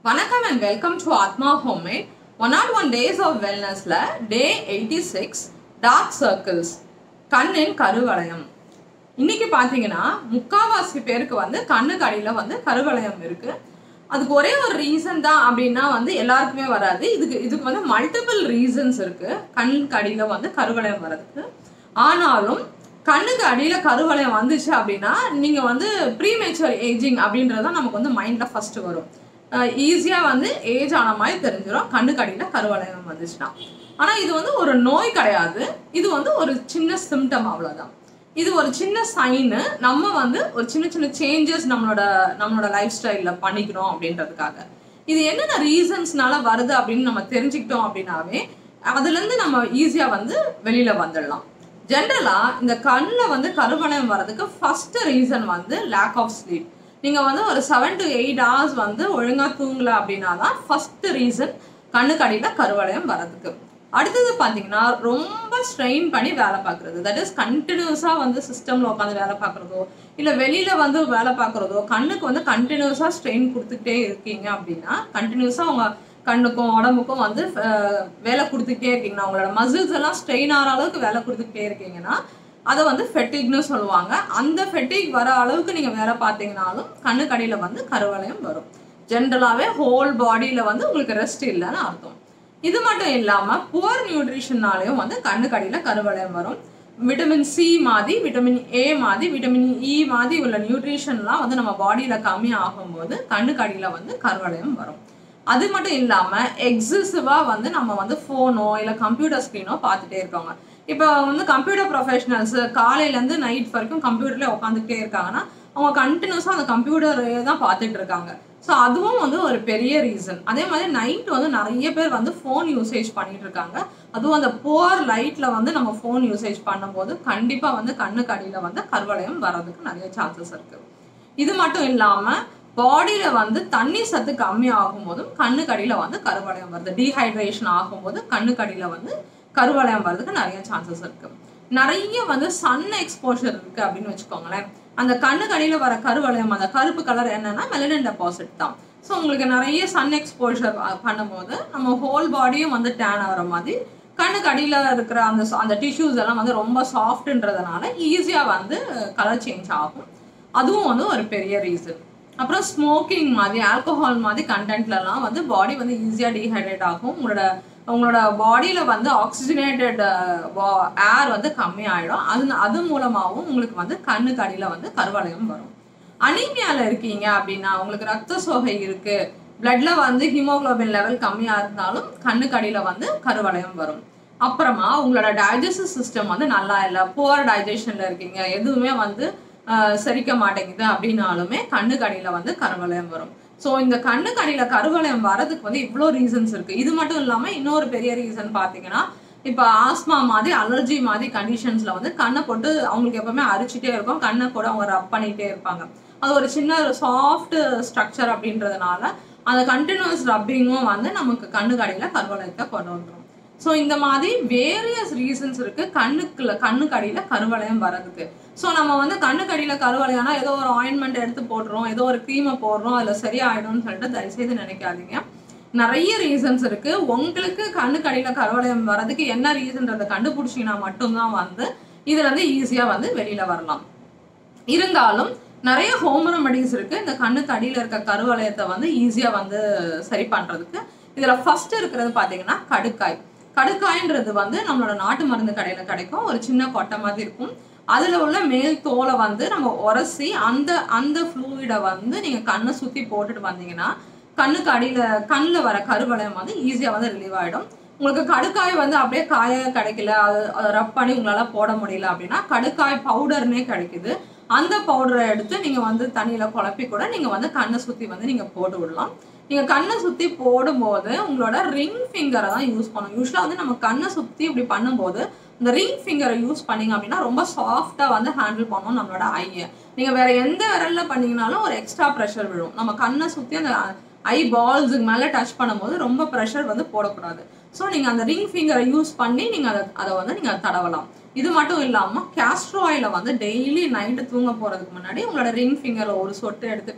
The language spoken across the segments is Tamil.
வணக்கம் and welcome to Atma homemade one not one days of வெல்னஸ்ல day eighty six dark circles கண்ணின் கருவளையம் இன்னைக்கு பார்த்தீங்கன்னா முக்காவாசி பேருக்கு வந்து கண்ணுக்கு அடியில் வந்து கருவளையம் இருக்கு அதுக்கு ஒரே ஒரு ரீசன் தான் அப்படின்னா வந்து எல்லாருக்குமே வராது இதுக்கு இதுக்கு வந்து மல்டிபிள் ரீசன்ஸ் இருக்கு கண்ணுக்கு அடியில் வந்து கருவளையம் வர்றதுக்கு ஆனாலும் கண்ணுக்கு அடியில் கருவளையம் வந்துச்சு அப்படின்னா நீங்கள் வந்து ப்ரீமேச்சர் ஏஜிங் அப்படின்றது தான் நமக்கு வந்து மைண்டில் ஃபஸ்ட்டு வரும் ஈஸியாக வந்து ஏஜ் ஆன மாதிரி தெரிஞ்சிடும் கண்ணுக்கு அடியில் கருவளையம் வந்துச்சுன்னா ஆனால் இது வந்து ஒரு நோய் கிடையாது இது வந்து ஒரு சின்ன சிம்டம் அவ்வளோதான் இது ஒரு சின்ன சைனு நம்ம வந்து ஒரு சின்ன சின்ன சேஞ்சஸ் நம்மளோட நம்மளோட லைஃப் ஸ்டைலில் பண்ணிக்கணும் அப்படின்றதுக்காக இது என்னென்ன ரீசன்ஸ்னால வருது அப்படின்னு நம்ம தெரிஞ்சுக்கிட்டோம் அப்படின்னாவே அதுலேருந்து நம்ம ஈஸியாக வந்து வெளியில் வந்துடலாம் ஜென்ரலாக இந்த கண்ணில் வந்து கருவளையம் வர்றதுக்கு ஃபர்ஸ்ட் ரீசன் வந்து லேக் ஆஃப் ஸ்லீப் நீங்கள் வந்து ஒரு செவன் டு எயிட் ஹவர்ஸ் வந்து ஒழுங்காக தூங்கல அப்படின்னா தான் ஃபர்ஸ்ட் ரீசன் கண்ணுக்கு அடியில் கருவளையம் வர்றதுக்கு அடுத்தது பார்த்தீங்கன்னா ரொம்ப ஸ்ட்ரெயின் பண்ணி வேலை பார்க்குறது தட் இஸ் கண்டினியூஸாக வந்து சிஸ்டமில் உட்காந்து வேலை பார்க்குறதோ இல்லை வெளியில் வந்து வேலை பார்க்குறதோ கண்ணுக்கு வந்து கண்டினியூஸாக ஸ்ட்ரெயின் கொடுத்துக்கிட்டே இருக்கீங்க அப்படின்னா கண்டினியூஸாக உங்கள் கண்ணுக்கும் உடம்புக்கும் வந்து அஹ், வேலை கொடுத்துக்கிட்டே இருக்கீங்கன்னா உங்களோட மசில்ஸ் எல்லாம் ஸ்ட்ரெயின் ஆகிற அளவுக்கு வேலை கொடுத்துக்கிட்டே இருக்கீங்கன்னா அதை வந்து ஃபெட்டிக்னு சொல்லுவாங்க அந்த ஃபெட்டிக் வர அளவுக்கு நீங்கள் வேலை பார்த்தீங்கனாலும் கண்ணுக்கடியில் வந்து கருவளையம் வரும் ஜென்ரலாகவே ஹோல் பாடியில் வந்து உங்களுக்கு ரெஸ்ட் இல்லைன்னு அர்த்தம் இது மட்டும் இல்லாமல் புவர் நியூட்ரிஷன்னாலையும் வந்து கண்ணுக்கடியில் கருவளையம் வரும் விட்டமின் சி மாதிரி விட்டமின் ஏ மாதிரி விட்டமின் இ மாதிரி உள்ள நியூட்ரிஷன்லாம் வந்து நம்ம பாடியில் கம்மி ஆகும்போது கண்ணுக்கடியில் வந்து கருவளையம் வரும் அது மட்டும் இல்லாமல் எக்ஸசிவாக வந்து நம்ம வந்து ஃபோனோ இல்லை கம்ப்யூட்டர் ஸ்க்ரீனோ பார்த்துட்டே இருக்கோங்க இப்போ வந்து கம்ப்யூட்டர் ப்ரொஃபஷனல்ஸ் காலையிலேருந்து நைட் வரைக்கும் கம்ப்யூட்டர்லேயே உட்காந்துக்கிட்டே இருக்காங்கன்னா அவங்க கண்டினியூஸாக அந்த கம்ப்யூட்டரே தான் பார்த்துட்டு இருக்காங்க ஸோ அதுவும் வந்து ஒரு பெரிய ரீசன் அதே மாதிரி நைட் வந்து நிறைய பேர் வந்து ஃபோன் யூசேஜ் பண்ணிட்டு இருக்காங்க அதுவும் அந்த புவர் லைட்டில் வந்து நம்ம ஃபோன் யூசேஜ் பண்ணும்போது கண்டிப்பாக வந்து கண்ணுக்கு அடியில் வந்து கருவளையம் வர்றதுக்கு நிறைய சான்சஸ் இருக்குது இது மட்டும் இல்லாமல் பாடியில் வந்து தண்ணி சத்து கம்மி ஆகும்போதும் கண்ணுக்கு அடியில் வந்து கருவளையம் வருது டீஹைட்ரேஷன் ஆகும்போது கண்ணுக்கு அடியில் வந்து கருவளையம் வர்றதுக்கு நிறைய சான்சஸ் இருக்கு நிறைய வந்து சன் எக்ஸ்போஷர் இருக்கு அப்படின்னு வச்சுக்கோங்களேன் அந்த கண்ணுக்கு அடியில் வர கருவளையம் அந்த கருப்பு கலர் என்னன்னா மெலனின் டெபாசிட் தான் ஸோ உங்களுக்கு நிறைய சன் எக்ஸ்போஷர் பண்ணும்போது நம்ம ஹோல் பாடியும் வந்து டேன் ஆகிற மாதிரி கண்ணுக்கு அடியில் இருக்கிற அந்த அந்த டிஷ்யூஸ் எல்லாம் வந்து ரொம்ப சாஃப்ட்ன்றதுனால ஈஸியாக வந்து கலர் சேஞ்ச் ஆகும் அதுவும் வந்து ஒரு பெரிய ரீசன் அப்புறம் ஸ்மோக்கிங் மாதிரி ஆல்கஹால் மாதிரி கண்டென்ட்லலாம் வந்து பாடி வந்து ஈஸியாக டீஹைட்ரேட் ஆகும் உங்களோட உங்களோட பாடியில் வந்து ஆக்சிஜனேட்டட் ஏர் வந்து கம்மி ஆகிடும் அது அது மூலமாகவும் உங்களுக்கு வந்து கண்ணுக்கு அடியில் வந்து கருவளையம் வரும் அனீமியாவில் இருக்கீங்க அப்படின்னா உங்களுக்கு ரத்த சோகை இருக்கு பிளட்ல வந்து ஹீமோகுளோபின் லெவல் கம்மியாக இருந்தாலும் கண்ணுக்கு அடியில் வந்து கருவளையம் வரும் அப்புறமா உங்களோட டைஜஸ்டிவ் சிஸ்டம் வந்து நல்லா இல்லை புவர் டைஜஷனில் இருக்கீங்க எதுவுமே வந்து ஆஹ், செரிக்க மாட்டேங்குது அப்படின்னாலுமே கண்ணுக்கு அடியில் வந்து கருவளையம் வரும் ஸோ இந்த கண்ணுக்கு அடியில் கருவளையம் வரதுக்கு வந்து இவ்வளோ ரீசன்ஸ் இருக்கு இது மட்டும் இல்லாமல் இன்னொரு பெரிய ரீசன் பார்த்தீங்கன்னா இப்போ ஆஸ்மா மாதிரி அலர்ஜி மாதிரி கண்டிஷன்ஸ்ல வந்து கண்ணை போட்டு அவங்களுக்கு எப்பவுமே அரிச்சிட்டே இருக்கும் கண்ணை கூட அவங்க ரப் பண்ணிட்டே இருப்பாங்க அது ஒரு சின்ன சாஃப்ட் ஸ்ட்ரக்சர் அப்படின்றதுனால அந்த கண்டினியூஸ் ரப்பிங்கும் வந்து நமக்கு கண்ணுக்கு அடியில் கருவளையத்தை கொண்டு வந்துடும் ஸோ இந்த மாதிரி வேரியஸ் ரீசன்ஸ் இருக்கு கண்ணுக்குள்ள கண்ணுக்கு அடியில் கருவளையம் வரதுக்கு ஸோ நம்ம வந்து கண்ணுக்கு அடியில் கருவளையம்னா ஏதோ ஒரு ஆயின்மெண்ட் எடுத்து போடுறோம் ஏதோ ஒரு க்ரீமை போடுறோம் அதில் சரியாயிடும்னு சொல்லிட்டு தயவுசெய்து நினைக்காதீங்க நிறைய ரீசன்ஸ் இருக்கு உங்களுக்கு கண்ணுக்கு அடியில் கருவளையம் வர்றதுக்கு என்ன ரீசன்றதை கண்டுபிடிச்சிங்கன்னா மட்டும்தான் வந்து இதுல இருந்து ஈஸியாக வந்து வெளியில வரலாம் இருந்தாலும் நிறைய ஹோம் ரெமடிஸ் இருக்கு இந்த கண்ணுக்கு அடியில் இருக்க கருவளையத்தை வந்து ஈஸியா வந்து சரி பண்றதுக்கு இதுல ஃபர்ஸ்ட் இருக்கிறது பாத்தீங்கன்னா கடுக்காய் கடுக்காய்ன்றது வந்து நம்மளோட நாட்டு மருந்து கடையில கிடைக்கும் ஒரு சின்ன கொட்டை மாதிரி இருக்கும் அதுல உள்ள மேல் தோலை வந்து நம்ம உரசி அந்த அந்த ஃப்ளூயிடை வந்து நீங்க கண்ணை சுத்தி போட்டுட்டு வந்தீங்கன்னா கண்ணுக்கு அடியில கண்ணில் வர கருவளையம் வந்து ஈஸியா வந்து ரிலீவ் ஆயிடும் உங்களுக்கு கடுக்காய் வந்து அப்படியே காய கிடைக்கல அது அதை ரப் பண்ணி உங்களால போட முடியல அப்படின்னா கடுக்காய் பவுடர்னே கிடைக்குது அந்த பவுடரை எடுத்து நீங்க வந்து தண்ணியில குழப்பி கூட நீங்க வந்து கண்ணை சுத்தி வந்து நீங்க போட்டு விடலாம் நீங்க கண்ணை சுத்தி போடும்போது உங்களோட ரிங் ஃபிங்கரை தான் யூஸ் பண்ணணும் யூஸ்வலா வந்து நம்ம கண்ணை சுத்தி இப்படி பண்ணும்போது இந்த ரிங் ஃபிங்கரை யூஸ் பண்ணீங்க அப்படின்னா ரொம்ப சாஃப்டா வந்து ஹேண்டில் பண்ணும் நம்மளோட ஐயை நீங்க வேற எந்த விரல்ல பண்ணீங்கனாலும் ஒரு எக்ஸ்ட்ரா ப்ரெஷர் விழும் நம்ம கண்ணை சுத்தி அந்த ஐ பால்ஸுக்கு மேலே டச் பண்ணும்போது ரொம்ப ப்ரெஷர் வந்து போடக்கூடாது ஸோ நீங்கள் அந்த ரிங் ஃபிங்கரை யூஸ் பண்ணி நீங்கள் அதை அதை வந்து நீங்கள் தடவலாம் இது மட்டும் இல்லாமல் கேஸ்ட்ரோ ஆயிலை வந்து டெய்லி நைட்டு தூங்க போகிறதுக்கு முன்னாடி உங்களோட ரிங் ஃபிங்கரில் ஒரு சொட்டு எடுத்துட்டு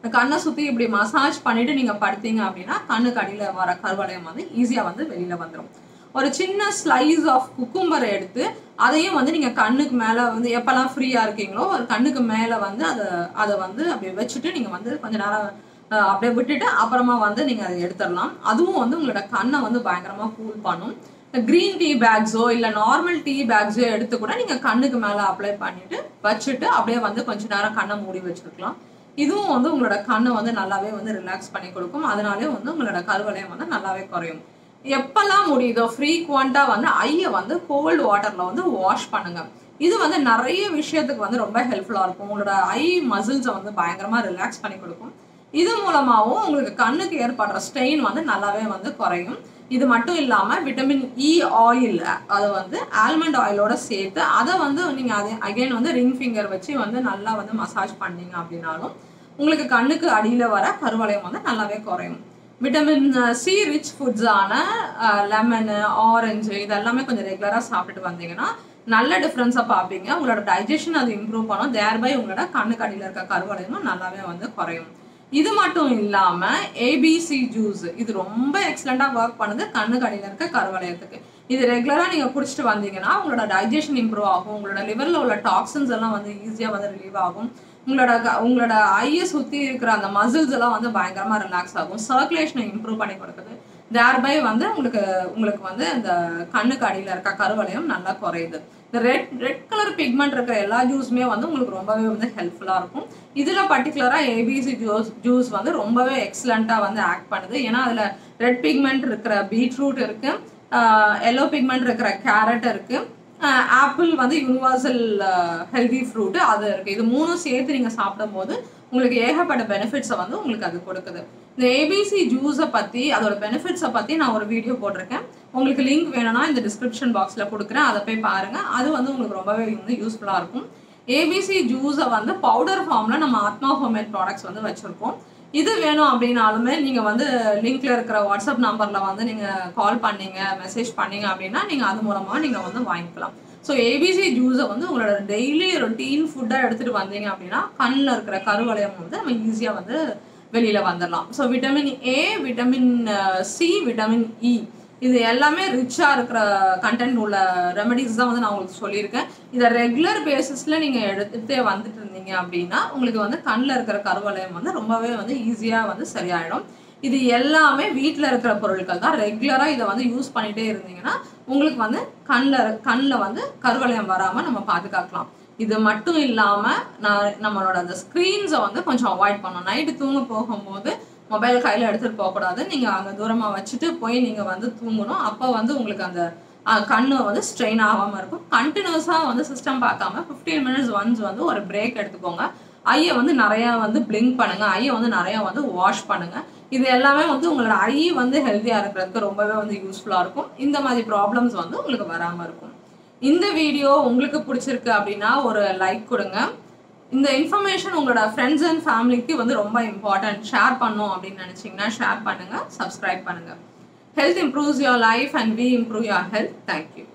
இந்த கண்ணை சுற்றி இப்படி மசாஜ் பண்ணிட்டு நீங்கள் படுத்தீங்க அப்படின்னா கண்ணுக்கு அடியில் வர கருவளையம் வந்து ஈஸியாக வந்து வெளியில் வந்துடும் ஒரு சின்ன ஸ்லைஸ் ஆஃப் குக்கும்பரை எடுத்து அதையும் வந்து நீங்கள் கண்ணுக்கு மேலே வந்து எப்போல்லாம் ஃப்ரீயாக இருக்கீங்களோ ஒரு கண்ணுக்கு மேலே வந்து அதை அதை வந்து அப்படியே வச்சுட்டு நீங்கள் வந்து கொஞ்ச நேரம் அஹ், அப்படியே விட்டுட்டு அப்புறமா வந்து நீங்கள் அதை எடுத்துடலாம் அதுவும் வந்து உங்களோட கண்ணை வந்து பயங்கரமாக கூல் பண்ணும் க்ரீன் டீ பேக்ஸோ இல்லை நார்மல் டீ பேக்ஸோ எடுத்து கூட நீங்கள் கண்ணுக்கு மேலே அப்ளை பண்ணிட்டு வச்சுட்டு அப்படியே வந்து கொஞ்ச நேரம் கண்ணை மூடி வச்சிருக்கலாம் இதுவும் வந்து உங்களோட கண்ணை வந்து நல்லாவே வந்து ரிலாக்ஸ் பண்ணி கொடுக்கும் அதனாலே வந்து உங்களோட கருவளையம் வந்து நல்லாவே குறையும் எப்பெல்லாம் முடியுதோ ஃப்ரீக்வெண்ட்டாக வந்து ஐயை வந்து கோல்டு வாட்டரில் வந்து வாஷ் பண்ணுங்க இது வந்து நிறைய விஷயத்துக்கு வந்து ரொம்ப ஹெல்ப்ஃபுல்லாக இருக்கும் உங்களோட ஐ மசில்ஸை வந்து பயங்கரமாக ரிலாக்ஸ் பண்ணி கொடுக்கும் இது மூலமாகவும் உங்களுக்கு கண்ணுக்கு ஏற்படுற ஸ்ட்ரெயின் வந்து நல்லாவே வந்து குறையும் இது மட்டும் இல்லாமல் விட்டமின் இ ஆயில் அது வந்து ஆல்மண்ட் ஆயிலோட சேர்த்து அதை வந்து நீங்கள் அதை அகைன் வந்து ரிங் ஃபிங்கர் வச்சு வந்து நல்லா வந்து மசாஜ் பண்ணீங்க அப்படின்னாலும் உங்களுக்கு கண்ணுக்கு அடியில் வர கருவளையம் வந்து நல்லாவே குறையும் விட்டமின் சி ரிச் ஃபுட்ஸான லெமனு ஆரஞ்சு இதெல்லாமே கொஞ்சம் ரெகுலராக சாப்பிட்டுட்டு வந்தீங்கன்னா நல்ல டிஃப்ரென்ஸை பார்ப்பீங்க உங்களோட டைஜஷன் அது இம்ப்ரூவ் பண்ணும் தேர்பை உங்களோட கண்ணுக்கு அடியில் இருக்க கருவளையமும் நல்லாவே வந்து குறையும் இது மட்டும் இல்லாம ஏபிசி ஜூஸ் இது ரொம்ப எக்ஸலண்டா ஒர்க் பண்ணுது கண்ணுக்கு அடியில் இருக்க கருவளையத்துக்கு இது ரெகுலரா நீங்க குடிச்சிட்டு வந்தீங்கன்னா உங்களோட டைஜஷன் இம்ப்ரூவ் ஆகும் உங்களோட லிவர்ல உள்ள டாக்ஸின்ஸ் எல்லாம் வந்து ஈஸியா வந்து ரிலீவ் ஆகும் உங்களோட க- உங்களோட ஐயை சுத்தி இருக்கிற அந்த மசில்ஸ் எல்லாம் வந்து பயங்கரமா ரிலாக்ஸ் ஆகும் சர்க்குலேஷனை இம்ப்ரூவ் பண்ணி கொடுக்குது தேர்பை வந்து உங்களுக்கு உங்களுக்கு வந்து அந்த கண்ணுக்கு அடியில் இருக்க கருவளையம் நல்லா குறையுது இந்த ரெட் ரெட் கலர் பிக்மெண்ட் இருக்கிற எல்லா ஜூஸுமே வந்து உங்களுக்கு ரொம்பவே வந்து ஹெல்ப்ஃபுல்லாக இருக்கும் இதில் பர்டிகுலராக ஏபிசி ஜூஸ் ஜூஸ் வந்து ரொம்பவே எக்ஸலண்ட்டாக வந்து ஆக்ட் பண்ணுது ஏன்னா அதில் ரெட் பிக்மெண்ட் இருக்கிற பீட்ரூட் இருக்கு எல்லோ பிக்மெண்ட் இருக்கிற கேரட் இருக்கு ஆப்பிள் வந்து யூனிவர்சல் ஹெல்தி ஃப்ரூட் அது இருக்கு இது மூணும் சேர்த்து நீங்கள் சாப்பிடும்போது உங்களுக்கு ஏகப்பட்ட பெனிஃபிட்ஸை வந்து உங்களுக்கு அது கொடுக்குது இந்த ஏபிசி ஜூஸை பற்றி அதோட பெனிஃபிட்ஸை பற்றி நான் ஒரு வீடியோ போட்டிருக்கேன் உங்களுக்கு லிங்க் வேணும்னா இந்த டிஸ்கிரிப்ஷன் பாக்ஸில் கொடுக்குறேன் அதை போய் பாருங்கள் அது வந்து உங்களுக்கு ரொம்பவே வந்து யூஸ்ஃபுல்லாக இருக்கும் ஏபிசி ஜூஸை வந்து பவுடர் ஃபார்மில் நம்ம ஆத்மா ஹோம்மேட் ப்ராடக்ட்ஸ் வந்து வச்சுருக்கோம் இது வேணும் அப்படின்னாலுமே நீங்கள் வந்து லிங்க்ல இருக்கிற வாட்ஸ்அப் நம்பரில் வந்து நீங்கள் கால் பண்ணீங்க மெசேஜ் பண்ணீங்க அப்படின்னா நீங்கள் அது மூலமாக நீங்கள் வந்து வாங்கிக்கலாம் ஸோ ஏபிசி ஜூஸை வந்து உங்களோட டெய்லி ரொட்டீன் ஃபுட்டாக எடுத்துகிட்டு வந்தீங்க அப்படின்னா கண்ணில் இருக்கிற கருவளையம் வந்து நம்ம ஈஸியாக வந்து வெளியில் வந்துடலாம் so vitamin A vitamin C vitamin E இது எல்லாமே ரிச்சாக இருக்கிற கண்டென்ட் உள்ள ரெமெடிஸ் தான் வந்து நான் உங்களுக்கு சொல்லியிருக்கேன் இதை ரெகுலர் பேசிஸில் நீங்கள் எடுத்துகிட்டே வந்துட்டு இருந்தீங்க அப்படின்னா உங்களுக்கு வந்து கண்ணில் இருக்கிற கருவளையம் வந்து ரொம்பவே வந்து ஈஸியாக வந்து சரியாயிடும் இது எல்லாமே வீட்டில் இருக்கிற பொருட்கள் தான் ரெகுலராக இதை வந்து யூஸ் பண்ணிகிட்டே இருந்தீங்கன்னா உங்களுக்கு வந்து கண்ணில் கண்ணில் வந்து கருவளையம் வராமல் நம்ம பாதுகாக்கலாம் இது மட்டும் இல்லாமல் நான் நம்மளோட அந்த ஸ்க்ரீன்ஸை வந்து கொஞ்சம் அவாய்ட் பண்ணணும் நைட்டு தூங்க போகும்போது மொபைல் கையில் எடுத்துகிட்டு போகக்கூடாது நீங்கள் அங்கே தூரமாக வச்சுட்டு போய் நீங்கள் வந்து தூங்கணும் அப்போ வந்து உங்களுக்கு அந்த அஹ், கண்ணு வந்து ஸ்ட்ரெயின் ஆகாமல் இருக்கும் கண்டினியூஸாக வந்து சிஸ்டம் பார்க்காம ஃபிஃப்டீன் மினிட்ஸ் ஒன்ஸ் வந்து ஒரு பிரேக் எடுத்துக்கோங்க ஐயை வந்து நிறையா வந்து பிளிங்க் பண்ணுங்க ஐயை வந்து நிறையா வந்து வாஷ் பண்ணுங்க இது எல்லாமே வந்து உங்களோட ஐ வந்து ஹெல்த்தியாக இருக்கிறதுக்கு ரொம்பவே வந்து யூஸ்ஃபுல்லாக இருக்கும் இந்த மாதிரி ப்ராப்ளம்ஸ் வந்து உங்களுக்கு வராமல் இருக்கும் இந்த வீடியோ உங்களுக்கு பிடிச்சிருக்கு அப்படின்னா ஒரு லைக் கொடுங்க இந்த இன்ஃபர்மேஷன் உங்களோட ஃப்ரெண்ட்ஸ் அண்ட் ஃபேமிலிக்கு வந்து ரொம்ப இம்பார்ட்டன்ட் ஷேர் பண்ணும் அப்படின்னு நினச்சிங்கன்னா ஷேர் பண்ணுங்க சப்ஸ்கிரைப் பண்ணுங்க health improves your life and we improve your health thank you